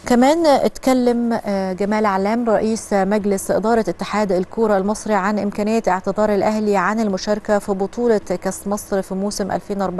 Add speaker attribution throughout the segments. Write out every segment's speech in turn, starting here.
Speaker 1: كمان اتكلم جمال علام رئيس مجلس إدارة اتحاد الكورة المصري عن إمكانية اعتذار الأهلي عن المشاركة في بطولة كأس مصر في موسم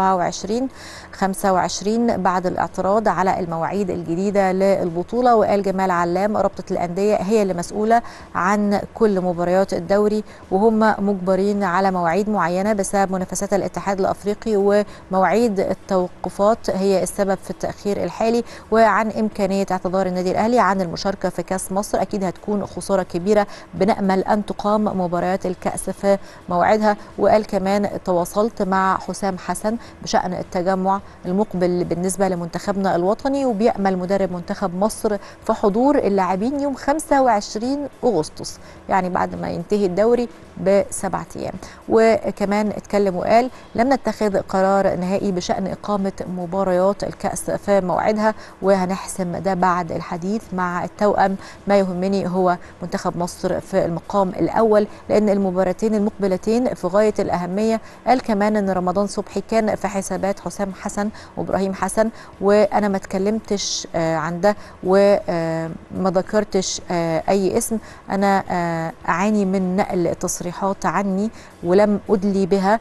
Speaker 1: 2024-25 بعد الاعتراض على المواعيد الجديدة للبطولة وقال جمال علام رابطة الأندية هي اللي مسؤولة عن كل مباريات الدوري وهم مجبرين على مواعيد معينة بسبب منافسات الاتحاد الأفريقي ومواعيد التوقفات هي السبب في التأخير الحالي وعن إمكانية اعتذار النادي الاهلي عن المشاركه في كاس مصر اكيد هتكون خساره كبيره بنامل ان تقام مباريات الكاس في موعدها وقال كمان تواصلت مع حسام حسن بشان التجمع المقبل بالنسبه لمنتخبنا الوطني وبيامل مدرب منتخب مصر في حضور اللاعبين يوم 25 اغسطس يعني بعد ما ينتهي الدوري بسبعة ايام وكمان اتكلم وقال لم نتخذ قرار نهائي بشان اقامه مباريات الكاس في موعدها وهنحسم ده بعد بعد الحديث مع التوأم ما يهمني هو منتخب مصر في المقام الأول لأن المباراتين المقبلتين في غاية الأهمية قال كمان أن رمضان صبحي كان في حسابات حسام حسن وإبراهيم حسن وأنا ما اتكلمتش عن ده وما ذكرتش أي اسم أنا أعاني من نقل تصريحات عني ولم أدلي بها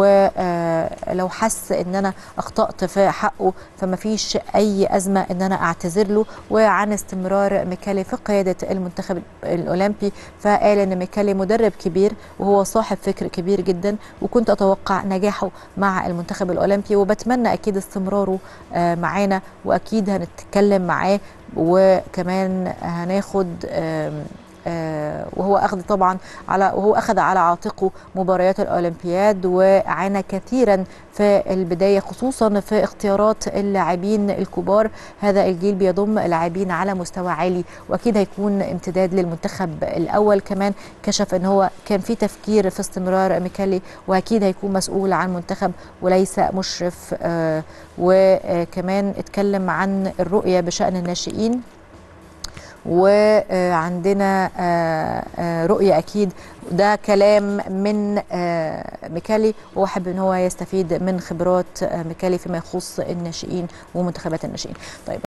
Speaker 1: ولو حس أن أنا أخطأت في حقه فما فيش أي أزمة أن أنا أعتذر له وعن استمرار ميكالي في قيادة المنتخب الأولمبي فقال أن ميكالي مدرب كبير وهو صاحب فكر كبير جدا وكنت أتوقع نجاحه مع المنتخب الأولمبي وبتمنى أكيد استمراره معانا وأكيد هنتكلم معاه وكمان هناخد آه وهو اخذ طبعا على وهو اخذ على عاتقه مباريات الاولمبياد وعانى كثيرا في البدايه خصوصا في اختيارات اللاعبين الكبار هذا الجيل بيضم لاعبين على مستوى عالي واكيد هيكون امتداد للمنتخب الاول كمان كشف ان هو كان في تفكير في استمرار ميكالي واكيد هيكون مسؤول عن منتخب وليس مشرف آه وكمان اتكلم عن الرؤيه بشان الناشئين وعندنا رؤية أكيد ده كلام من ميكالي وحب ان هو يستفيد من خبرات ميكالي فيما يخص الناشئين ومنتخبات الناشئين طيب